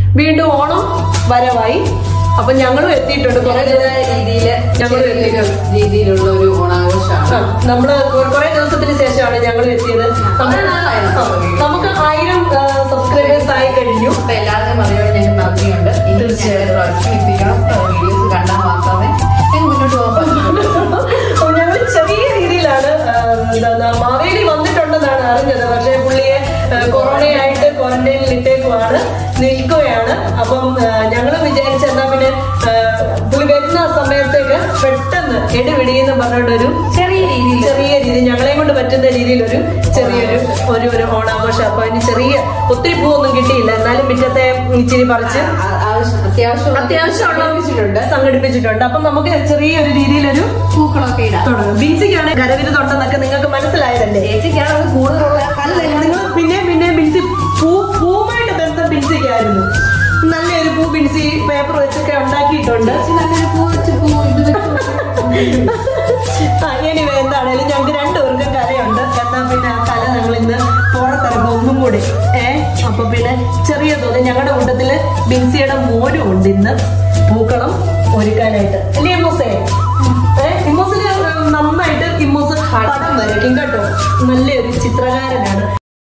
വീണ്ടും ഓണം വരവായി അപ്പൊ ഞങ്ങളും എത്തിയിട്ടുണ്ട് കുറെ രീതിയില് ഞങ്ങൾ രീതിയിലുള്ള ഒരു ഓണാഘോഷമാണ് നമ്മള് കുറെ ദിവസത്തിന് ശേഷമാണ് ഞങ്ങൾ എത്തിയത് നമ്മൾ- ആ, നമുക്ക് ആയിരം സബ്സ്ക്രൈബേഴ്സ് ആയി കഴിഞ്ഞു അപ്പൊ എല്ലാവരുടെയും മതിയോട് ഞങ്ങൾക്ക് നന്ദിയുണ്ട് ഇനി തീർച്ചയായും. പ്രോത്സാഹിപ്പിക്കണം വീഡിയോസ് കണ്ടാൽ മാത്രമേ ഞങ്ങൾക്ക് മുന്നോട്ട് പോകാൻ പറ്റൂ ഞങ്ങൾ ചെറിയ രീതിയിലാണ് ആ, എന്താ മാവേലി വന്നിട്ടുണ്ടെന്നാണ് അറിഞ്ഞത് പക്ഷേ പുള്ളിയെ കൊറോണയായിട്ട് ക്വാറന്റൈനിൽ ഇട്ടേക്കുവാണ് നിൽക്കുകയാണ് അപ്പം ഞങ്ങൾ വിചാരിച്ച എന്നാ പിന്നെ ആ, പുള്ളി വരുന്ന സമയത്തേക്ക് പെട്ടെന്ന് എടുപിടിയെന്ന് പറഞ്ഞിട്ടൊരു ചെറിയ രീതിയിൽ ചെറിയ രീതി ഞങ്ങളെ കൊണ്ട് പറ്റുന്ന രീതിയിൽ ഒരു ചെറിയൊരു ഒരു ഒരു ഓണാഘോഷം അപ്പൊ അതിന് ചെറിയ ഒത്തിരി പൂവൊന്നും കിട്ടിയില്ല എന്നാലും മുറ്റത്തെ ഇച്ചിരി പറിച്ച് അത്യാവശ്യം അത്യാവശ്യമുള്ള വെച്ചിട്ടുണ്ട് സംഘടിപ്പിച്ചിട്ടുണ്ട് അപ്പൊ നമുക്ക് ചെറിയൊരു രീതിയിലൊരു പൂക്കളൊക്കെ ഇടാം തുടങ്ങും ബിൻസിക്കാണ് കരവിരുതുണ്ടെന്നൊക്കെ നിങ്ങൾക്ക് മനസ്സിലായതല്ലേ ചേച്ചിക്കാണ് അത് കൂടുതലുള്ള അല്ല നിങ്ങൾ പിന്നെ പിന്നെ ബിൻസി പൂ പൂവുമായിട്ട് ബന്ധം ബിൻസിക്കായിരുന്നു നല്ലൊരു പൂ ബിൻസി പേപ്പർ വെച്ചൊക്കെ ഉണ്ടാക്കിയിട്ടുണ്ട് നല്ലൊരു പൂ വെച്ച് പൂ ഇത് വെച്ച് എനിവേ എന്താണേലും ഞങ്ങൾക്ക് രണ്ടുപേർക്കും കലയുണ്ട് എന്നാൽ പിന്നെ ആ കല ഞങ്ങൾ ഇന്ന് പുറത്തിറങ്ങും ഒന്നും കൂടി ഏ അപ്പൊ പിന്നെ ചെറിയ തോതിൽ ഞങ്ങളുടെ കൂട്ടത്തില് ബിൻസിയുടെ മോനും ഉണ്ട് ഇന്ന് പൂക്കളം ഒരുക്കാനായിട്ട് അല്ലേ ഇമ്മൂസേ ഏ ഇമ്മൂസിന് നന്നായിട്ട് ഇമ്മൂസ് പടം വരയ്ക്കും കേട്ടോ നല്ലൊരു ചിത്രകാരനാണ്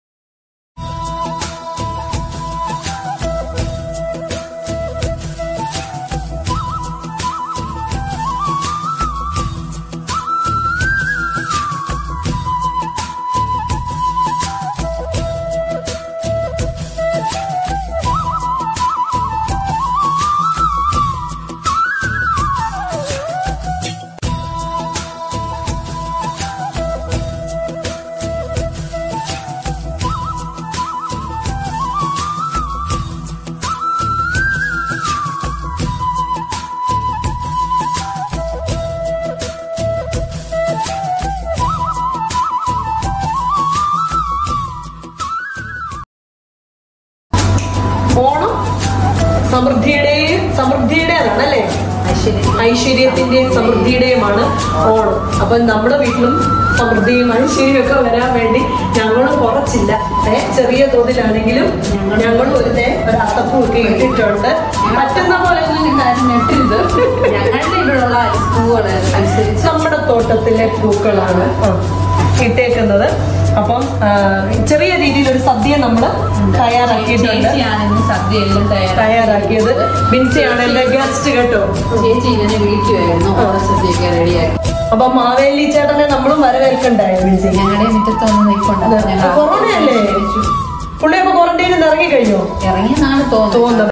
ഓണം സമൃദ്ധിയുടെയും സമൃദ്ധിയുടേതാണ് അല്ലേ ഐശ്വര്യം ഐശ്വര്യത്തിന്റെയും സമൃദ്ധിയുടെയുമാണ് ഓണം അപ്പൊ നമ്മുടെ വീട്ടിലും സമൃദ്ധിയും ഐശ്വര്യവും ഒക്കെ വരാൻ വേണ്ടി ഞങ്ങൾ കുറച്ചില്ല ഏ ചെറിയ തോതിലാണെങ്കിലും ഞങ്ങൾ ഒരു ദേ ഒരു അത്തപ്പൂ ഒക്കെ ഇട്ടിട്ടുണ്ട് പറ്റുന്ന പോലെ ഒന്നും കാര്യം നെട്ടരുത് ഞങ്ങളുടെ ഇവിടെയുള്ള പൂവുകൾ അനുസരിച്ച് നമ്മുടെ തോട്ടത്തിലെ പൂക്കളാണ് ആ, ഇട്ടേക്കുന്നത് അപ്പം ആ, ചെറിയ രീതിയിൽ ഒരു സദ്യ നമ്മൾ തയ്യാറാക്കിയിട്ടുണ്ട് ചേച്ചിയാണ് ഇന്ന് സദ്യ എല്ലാം തയ്യാറാക്കി തയ്യാറാക്കിയത് ബിൻസിയാണ് എന്റെ ഗസ്റ്റ് കേട്ടോ ചേച്ചി ഇതിനെ വിളിക്കുമായിരുന്നു ഓണസദ്യയൊക്കെ റെഡിയാക്കി അപ്പൊ മാവേലി ചേട്ടനെ നമ്മളും വരവേൽക്കണ്ടായോ ബിൻസി ഞങ്ങളുടെ മുറ്റത്ത് വന്ന് നിൽപ്പുണ്ട് അപ്പൊ ഞങ്ങൾ കൊറോണയല്ലേ പുള്ളി അപ്പൊ ക്വാറന്റൈനിൽ നിന്ന് ഇറങ്ങി കഴിഞ്ഞോ ഇറങ്ങി നാളെ തോന്നുന്നു തോന്നുന്നത്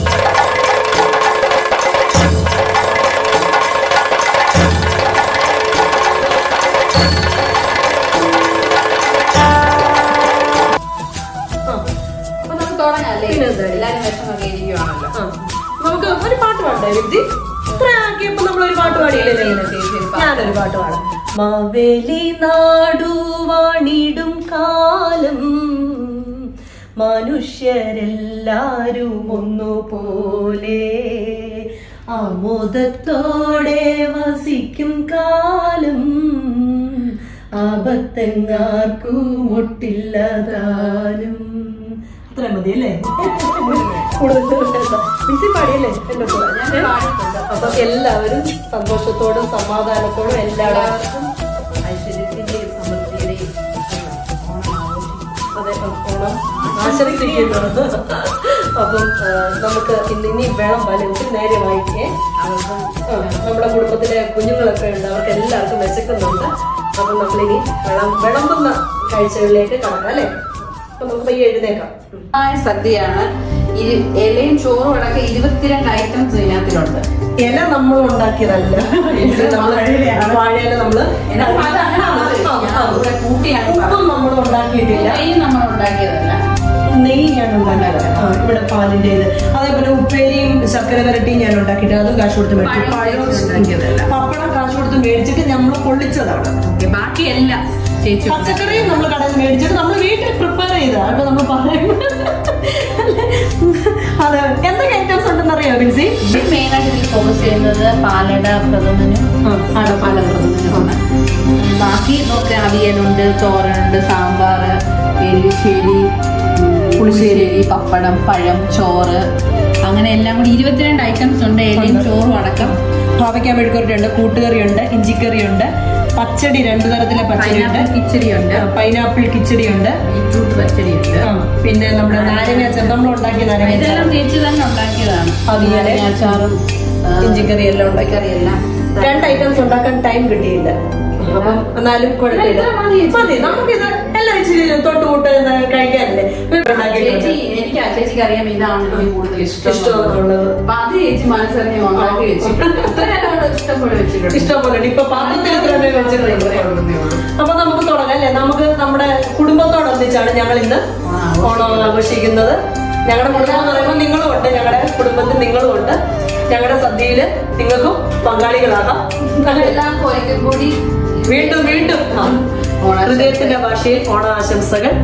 അപ്പൊ നമുക്ക് തുടങ്ങാല്ലേ പിന്നെ എന്താ? എല്ലാരും വിഷമൊക്കെ ഇരിക്കുവാണല്ലോ ആ. നമുക്ക് ഒരു പാട്ട് പാടണ്ടേ വിദ്യ ഇത്ര ആക്കിയപ്പോ നമ്മൾ ഒരു പാട്ട് പാടിയില്ലേ ചേച്ചി ഒരു പാട്ട്. ഞാനൊരു പാട്ട് പാടാം മാവേലി നാടുവാണിടും കാലം മനുഷ്യരെല്ലാരും ഒന്നുപോലെ ആമോദത്തോടെ വസിക്കും കാലം ആപത്തെങ്ങാർക്കും ഒട്ടില്ലതാനും അത്ര മതി അല്ലേ കൂടുതൽ ബിസി പാടിയല്ലേ എന്റെ കൂടെ ഞാൻ പാടിയിട്ടുണ്ട്. അപ്പൊ എല്ലാവരും സന്തോഷത്തോടും സമാധാനത്തോടും എല്ലാവരും എല്ലാവർക്കും ഐശ്വര്യത്തിന്റെയും സമൃദ്ധിയുടെയും ഓണം ആഘോഷിക്കും അതെ ഓണം ആശംസിക്കുന്നു അപ്പം ആ, നമുക്ക് ഇന്ന് ഇനി വേണം പോലെ ഒത്തിരി നേരമായിക്കേ അവർക്കും ആ, നമ്മുടെ കുടുംബത്തിലെ കുഞ്ഞുങ്ങളൊക്കെ ഉണ്ട് അവർക്ക് എല്ലാവർക്കും വിശക്കുന്നുണ്ട് അപ്പൊ നമ്മളിനി വിളം വിളമ്പുന്ന കാഴ്ചകളിലേക്ക് കടക്കാം അല്ലേ അപ്പൊ നമുക്ക് പയ്യെ എഴുന്നേക്കാം ഉം. ആയ സദ്യയാണ് ഇരു ഇലയും ചോറും അടക്കം ഇരുപത്തിരണ്ട് ഐറ്റംസ് ഇതിനകത്തിലുണ്ട് ഇല നമ്മൾ ഉണ്ടാക്കിയതല്ല ഇത് നമ്മള് വാഴയില നമ്മള് ഇവിടെ കൂട്ടിയാണ് ഉപ്പും നമ്മൾ ഉണ്ടാക്കിയിട്ടില്ല നെയ്യ് നമ്മൾ ഉണ്ടാക്കിയതല്ല നെയ്യ് ഞാൻ ഉണ്ടാക്കിയത് ആ, ഇവിടെ പാലിന്റെ ഇത് അതേപോലെ ഉപ്പേരിയും ശർക്കര വരട്ടിയും ഞാൻ ഉണ്ടാക്കിയിട്ട് അതും കാശ് കൊടുത്ത് മേടിച്ചു പഴം പഴവും ഉണ്ടാക്കിയതല്ല. പപ്പടം കാശ് കൊടുത്ത് മേടിച്ചിട്ട് നമ്മൾ പൊള്ളിച്ചതാണ് ഓക്കേ, ബാക്കിയെല്ലാം ചേച്ചി പച്ചക്കറിയും നമ്മൾ കടയിൽ മേടിച്ചിട്ട് നമ്മൾ വീട്ടിൽ പ്രിപ്പയർ ചെയ്തതാണ് ഇപ്പൊ നമ്മൾ പറയുന്നത് അതെ എന്തൊക്കെ ഐറ്റംസ് ഉണ്ടെന്ന് അറിയാം ബിൻസി മെയിനായിട്ട് ഇതിൽ ഫോക്കസ് ചെയ്യുന്നത് പാലട പ്രഥമനും പാല പ്രഥമനുമാണ് ബാക്കി നോക്കെ അവിയലുണ്ട് തോരനുണ്ട് സാമ്പാർ എരിശ്ശേരി പുളിശ്ശേരി പുളിശ്ശേരി പപ്പടം പഴം ചോറ് അങ്ങനെ എല്ലാം കൂടി ഇരുപത്തിരണ്ട് ഐറ്റംസ് ഉണ്ട് ഇലയും ചോറും അടക്കം പാവയ്ക്ക മെഴുക്കുരട്ടിയുണ്ട് കൂട്ടുകറിയുണ്ട് ഇഞ്ചിക്കറിയുണ്ട് പച്ചടി രണ്ടു തരത്തിലെ പച്ചടിയുണ്ട് പൈനാപ്പിൾ കിച്ചടിയുണ്ട് പൈനാപ്പിൾ കിച്ചടിയുണ്ട് ബീറ്റ്റൂട്ട് പച്ചടിയുണ്ട് ആ, പിന്നെ നമ്മുടെ നാരങ്ങ അച്ചാർ നമ്മൾ ഉണ്ടാക്കിയ നാരങ്ങ അച്ചാർ ഇതെല്ലാം ചേച്ചി തന്നെ ഉണ്ടാക്കിയതാണ് അവിയല്, നാരങ്ങ അച്ചാറും ആ, ഇഞ്ചിക്കറി എല്ലാം ഉണ്ടാക്കി കറിയെല്ലാം രണ്ട് ഐറ്റംസ് ഉണ്ടാക്കാൻ ടൈം കിട്ടിയില്ല അപ്പം എന്നാലും കുഴപ്പമില്ല ഇത്ര മതി. മതി നമുക്കിത് എല്ലാം ഇച്ചിരി തൊട്ട് കൂട്ട് കഴിക്കാനല്ലേ ഉണ്ടാക്കിയിട്ടുണ്ട്. ചേച്ചി എനിക്ക് ആ ചേച്ചിക്ക് അറിയാം ഇതാണ് എനിക്ക് കൂടുതൽ ഇഷ്ടം ഇഷ്ടമെന്നുള്ളത് അപ്പൊ അത് ചേച്ചി മനസ്സറിഞ്ഞ് ഉണ്ടാക്കി വെച്ചിട്ടുണ്ട് ഇത്രയെല്ലാം കൂടെ ഇഷ്ടംപോലെ വെച്ചിട്ടുണ്ട് ഇഷ്ടം പോലെ ഉണ്ട്. ഇപ്പൊ പാത്രത്തിൽ ഇത്ര തന്നെ വെച്ചിട്ടുണ്ട് അപ്പൊ നമുക്ക് തുടങ്ങാം അല്ലേ നമുക്ക് നമ്മുടെ കുടുംബത്തോടൊന്നിച്ചാണ് ഞങ്ങൾ ഇന്ന് ഓണം ആഘോഷിക്കുന്നത് ഞങ്ങളുടെ കുടുംബം എന്ന് പറയുമ്പോൾ നിങ്ങളും ഉണ്ട് ഞങ്ങളുടെ കുടുംബത്തിൽ നിങ്ങളും ഉണ്ട് ഞങ്ങളുടെ സദ്യയില് നിങ്ങൾക്കും പങ്കാളികളാകാം എല്ലാവർക്കും ഒരിക്കൽ കൂടി വീണ്ടും വീണ്ടും ആ, ഓണാശംസകൾ. ഹൃദയത്തിന്റെ ഭാഷയിൽ ഓണാശംസകൾ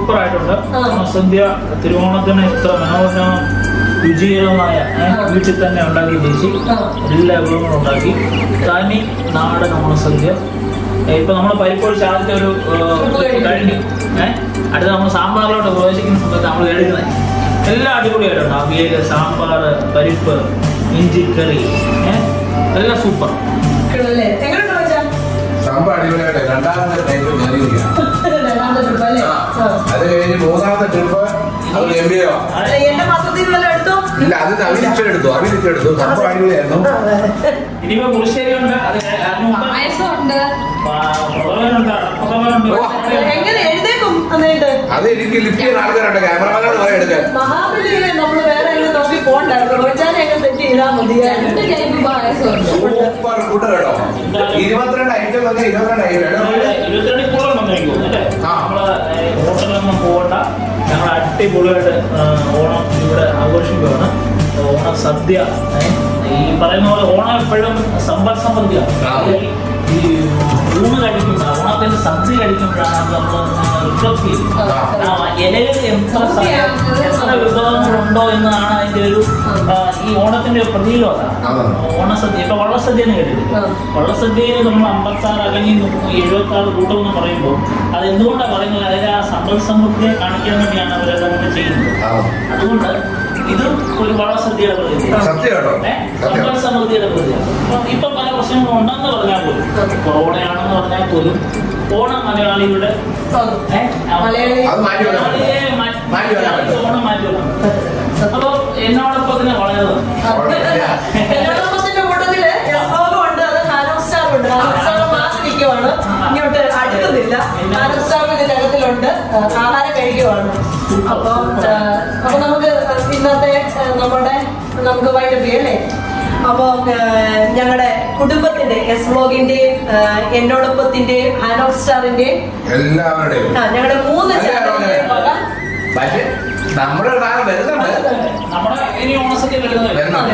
സൂപ്പർ ആയിട്ടുണ്ട് ആ. ഓണസദ്യ തിരുവോണത്തിന് ഇത്ര മനോഹരവും രുചികരമായ ഏ, ആ. വീട്ടിൽ തന്നെ ഉണ്ടാക്കി ചേച്ചി ആ. എല്ലാ വിഭവങ്ങളും ഉണ്ടാക്കി തനി നാടൻ ഓണസദ്യ ഏ, ഇപ്പൊ നമ്മൾ പരിപ്പൊഴിച്ച് ആദ്യത്തെ ഒരു ഏ, കഴിഞ്ഞു ഏഹ് അടുത്ത നമ്മൾ സാമ്പാറിലോട്ട് പ്രവേശിക്കുന്ന സമയത്ത് നമ്മൾ എടുക്കുന്നത് എല്ലാം അടിപൊളിയായിട്ടുണ്ട് അവിയൽ സാമ്പാർ പരിപ്പ് ഇഞ്ചിക്കറി ഏഹ് എല്ലാം സൂപ്പർ അല്ലേ എങ്ങനെയുണ്ട് വെച്ചാ സംഭവം അടിപൊളിയായിട്ട് രണ്ടാമത്തെ ടൈപ്പ് കയറിയിരിക്കുക രണ്ടാമത്തെ ട്രിപ്പ് അല്ലേ ആ. അത് കഴിഞ്ഞ് മൂന്നാമത്തെ ട്രിപ്പ് അത് ഗംഭീരമാ അല്ല, എന്റെ പാത്രത്തിൽ നിന്ന് വല്ലതും എടുത്തോ ഇല്ല അത് അവിലിച്ചെടുത്തു അവിലിച്ചെടുത്തു സംഭവം അടിപൊളിയായിരുന്നു ഇനിയിപ്പോ പുളിശ്ശേരി ഉണ്ട് അത് അതിന് മുമ്പ് പായസമുണ്ട് പുറവേനുണ്ട് അടപ്പുറവേനുണ്ട് ഓ. എങ്ങനെ എഴുതേക്കും എന്നിട്ട് അത് എനിക്ക് ലിഫ്റ്റ് ചെയ്യുന്ന ആൾക്കാരുണ്ട് ക്യാമറമാനോട് പറയാം എടുക്കാൻ മഹാബലിയെ നമ്മൾ വേറെ എങ്ങനെ നോക്കി പോണ്ടായിരുന്നു റോജാനെ അങ്ങ് സെറ്റ് ചെയ്താൽ മതിയായിരുന്നു രണ്ട് ടൈപ്പ് പായസമുണ്ട് സൂപ്പർ ഫുഡ് കേട്ടോ ഇരുപത്തിരണ്ട് ഐറ്റം വന്ന് ഇരുപത്തിരണ്ട് ഐറ്റം ഇരുപത്തിരണ്ട് കൂടുതൽ വന്നിരിക്കും അല്ലേ ആ. നമ്മള് ഏ, ഹോട്ടലൊന്നും പോകണ്ട ഞങ്ങൾ അടിപൊളിയായിട്ട് ആ, ഓണം ഇവിടെ ആഘോഷിക്കുകയാണ് ഓണ സദ്യ ഏ, ഈ പറയുന്ന പോലെ ഓണം എപ്പോഴും സമ്പദ് സമൃദ്ധിയാണ് ആ. ഈ ഊണ് കഴിക്കുമ്പോൾ ഓണത്തിന്റെ സദ്യ കഴിക്കുമ്പോഴാണ് അത് നമ്മൾ റിഫ്ലക്ട് ചെയ്യുന്നത് ആ. ആ, ഇലയിൽ എത്ര സ- എത്ര വിഭവങ്ങളുണ്ടോ എന്നാണ് അതിന്റെ ഒരു ആ, ഈ ഓണത്തിന്റെ ഒരു പ്രതീകം അതാണ് അതാണ്. ഓണസദ്യ ഇപ്പൊ വള്ളസദ്യ എന്ന് കേട്ടിട്ടില്ല ആ. വള്ളസദ്യയിൽ നമ്മൾ അമ്പത്താറ് അല്ലെങ്കിൽ എഴുപത്തി ആറ് കൂട്ടം എന്ന് പറയുമ്പോൾ അത് എന്തുകൊണ്ടാണ് പറയുന്നത് അതായത് ആ സമ്പദ് സമൃദ്ധിയെ കാണിക്കാൻ വേണ്ടിയാണ് അവരത് അങ്ങനെ ചെയ്യുന്നത് അതുകൊണ്ട് ഇത് ഒരു വള്ളസദ്യയുടെ പ്രതീകം സത്യം കേട്ടോ ഏ? സത്യം സമ്പദ് സമൃദ്ധിയുടെ പ്രതീകം അപ്പം ഇപ്പൊ പല പ്രശ്നങ്ങളും ഉണ്ടെന്ന് പറഞ്ഞാൽ പോലും കൊറോണയാണെന്ന് പറഞ്ഞാൽ പോലും ഓണം മലയാളിയുടെ ഏ? മലയാളി അത് മാറ്റി വെക്കാൻ പറ്റും. മലയാളിയെ മാറ്റി- മാറ്റി വെക്കാൻ പറ്റും. ഓണം മാറ്റി വെക്കാൻ പറ്റും. അപ്പൊ എന്നോടൊപ്പം തന്നെ വളരെ കല്യാണത്തിന്റെ കൂട്ടത്തില് ഉണ്ട് അത് ഹാനോ സ്റ്റാർ ഉണ്ട് ഹാനോ സ്റ്റാർ മാറി നിൽക്കുവാണ് ഇങ്ങോട്ട് അടുക്കുന്നില്ല ഹാനോ സ്റ്റാർ ഇതിന്റെ അകത്തിലുണ്ട് ആഹാരം കഴിക്കുവാണ് അപ്പൊ അപ്പൊ നമുക്ക് ഇന്നത്തെ ആ, നമ്മുടെ നമുക്ക് വൈകിട്ട് അല്ലേ അപ്പൊ ഞങ്ങളുടെ കുടുംബത്തിന്റെ എസ് വ്ലോഗിന്റെയും എന്നോടൊപ്പത്തിന്റെയും ഹാനോ സ്റ്റാറിന്റെയും എല്ലാവരുടെയും ആ, ഞങ്ങളുടെ മൂന്ന് അതെ, അതെ, ചാനലിന്റെ വക പക്ഷെ നമ്മുടെ നാളെ വരുന്നുണ്ട് നമ്മുടെ ഇനി ഓണസദ്യ വരുന്നത് വരുന്നുണ്ട്.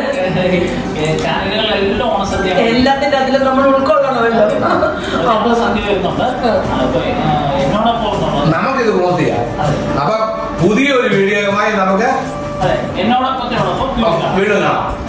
ചാനലുകളിലെല്ലാം ഓണസദ്യ എല്ലാത്തിന്റെ അതിലും നമ്മൾ ഉൾക്കൊള്ളണമല്ലോ അപ്പൊ സദ്യ വരുന്നുണ്ട് അപ്പൊ എന്നോടൊപ്പം ഉള്ളത് നമുക്കിത് ക്ലോസ് ചെയ്യാം അപ്പൊ പുതിയൊരു വീഡിയോയുമായി നമുക്ക് അതെ എന്നോടൊപ്പത്തിനോടൊപ്പം വീണ്ടും കാണാം